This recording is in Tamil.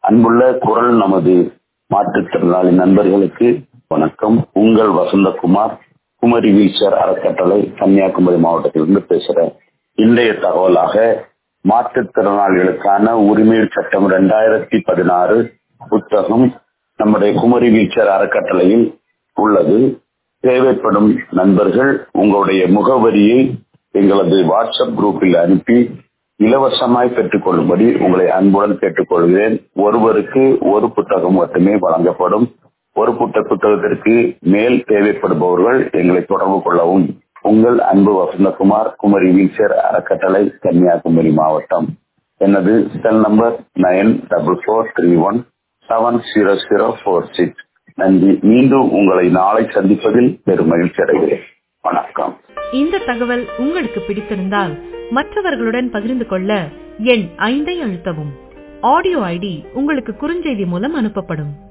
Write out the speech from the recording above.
அன்புள்ள குரல் நமது மாற்றுத்திறனாளி நண்பர்களுக்கு வணக்கம் உங்கள் வசந்தகுமார் குமரி வீச்சர் அறக்கட்டளை கன்னியாகுமரி மாவட்டத்திலிருந்து பேசுறேன் இன்றைய தகவலாக மாற்றுத்திறனாளிகளுக்கான உரிமை சட்டம் இரண்டாயிரத்தி பதினாறு புத்தகம் நம்முடைய குமரி வீச்சர் அறக்கட்டளையில் உள்ளது தேவைப்படும் நண்பர்கள் உங்களுடைய முகவரியை எங்களது வாட்ஸ்அப் குரூப்பில் அனுப்பி இலவசமாய் பெற்றுக்கொள்ளும்படி உங்களை அன்புடன் கேட்டுக்கொள்கிறேன் ஒருவருக்கு ஒரு புத்தகம் மட்டுமே வழங்கப்படும் ஒரு புத்த புத்தகத்திற்கு மேல் தேவைப்படுபவர்கள் எங்களை தொடர்பு கொள்ளவும் உங்கள் அன்பு வசந்தகுமார் குமரி வீச்சர் அறக்கட்டளை கன்னியாகுமரி மாவட்டம் எனது cell number nine double four three one seven zero zero four six நன்றி மீண்டும் உங்களை நாளை சந்திப்பதில் பெரும் மகிழ்ச்சி அடைகிறேன் வணக்கம் இந்த தகவல் உங்களுக்கு பிடித்திருந்தால் மற்றவர்களுடன் பகிர்ந்து கொள்ள எண் ஐந்தை அழுத்தவும் ஆடியோ ஐடி உங்களுக்கு குறுஞ்செய்தி மூலம் அனுப்பப்படும்